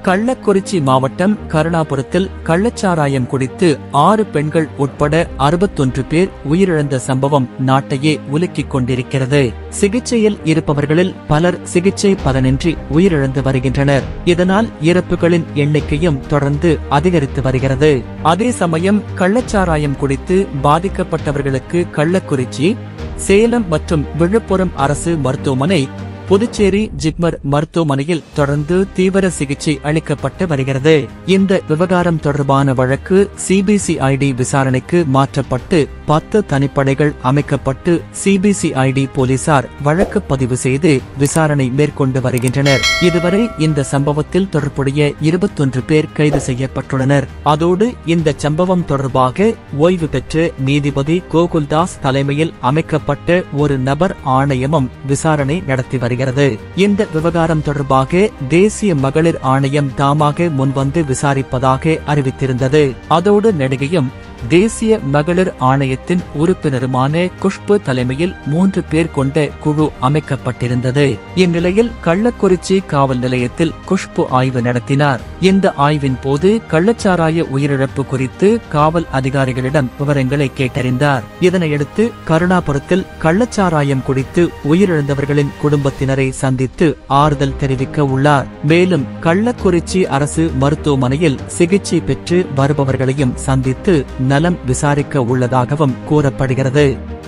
கள்ளக்குறிச்சி மாவட்டம் கருணாபுரத்தில் கள்ளச்சாராயம் குடித்து ஆறு பெண்கள் உட்பட அறுபத்தொன்று பேர் உயிரிழந்த சம்பவம் நாட்டையே உலுக்கிக் கொண்டிருக்கிறது சிகிச்சையில் இருப்பவர்களில் பலர் சிகிச்சை பலனின்றி உயிரிழந்து வருகின்றனர் இதனால் இறப்புகளின் எண்ணிக்கையும் தொடர்ந்து அதிகரித்து வருகிறது அதே சமயம் கள்ளச்சாராயம் குடித்து பாதிக்கப்பட்டவர்களுக்கு கள்ளக்குறிச்சி சேலம் மற்றும் விழுப்புரம் அரசு மருத்துவமனை புதுச்சேரி ஜிப்மர் மருத்துவமனையில் தொடர்ந்து தீவிர சிகிச்சை அளிக்கப்பட்டு வருகிறது இந்த விவகாரம் தொடர்பான வழக்கு சிபிசிஐடி விசாரணைக்கு மாற்றப்பட்டு பத்து தனிப்படைகள் அமைக்கப்பட்டு சிபிசிஐடி போலீசார் வழக்கு பதிவு செய்து விசாரணை மேற்கொண்டு வருகின்றனர் இதுவரை இந்த சம்பவத்தில் தொடர்புடைய இருபத்தொன்று பேர் கைது செய்யப்பட்டுள்ளனர் அதோடு இந்த சம்பவம் தொடர்பாக ஓய்வு பெற்ற நீதிபதி கோகுல்தாஸ் தலைமையில் அமைக்கப்பட்ட ஒரு நபர் ஆணையமும் விசாரணை நடத்தி வருகிறது இந்த விவகாரம் தொடர்பாக தேசிய மகளிர் ஆணையம் தாமாக முன்வந்து விசாரிப்பதாக அறிவித்திருந்தது அதோடு நடிகையும் தேசிய மகளிர் ஆணையத்தின் உறுப்பினருமான குஷ்பு தலைமையில் மூன்று பேர் கொண்ட குழு அமைக்கப்பட்டிருந்தது இந்நிலையில் கள்ளக்குறிச்சி காவல் நிலையத்தில் குஷ்பு ஆய்வு நடத்தினார் இந்த ஆய்வின் போது கள்ளச்சாராய உயிரிழப்பு குறித்து காவல் அதிகாரிகளிடம் விவரங்களை கேட்டறிந்தார் இதனையடுத்து கருணாபுரத்தில் கள்ளச்சாராயம் குடித்து உயிரிழந்தவர்களின் குடும்பத்தினரை சந்தித்து ஆறுதல் தெரிவிக்க உள்ளார் மேலும் கள்ளக்குறிச்சி அரசு மருத்துவமனையில் சிகிச்சை பெற்று வருபவர்களையும் சந்தித்து நலம் விசாரிக்க உள்ளதாகவும் கூறப்படுகிறது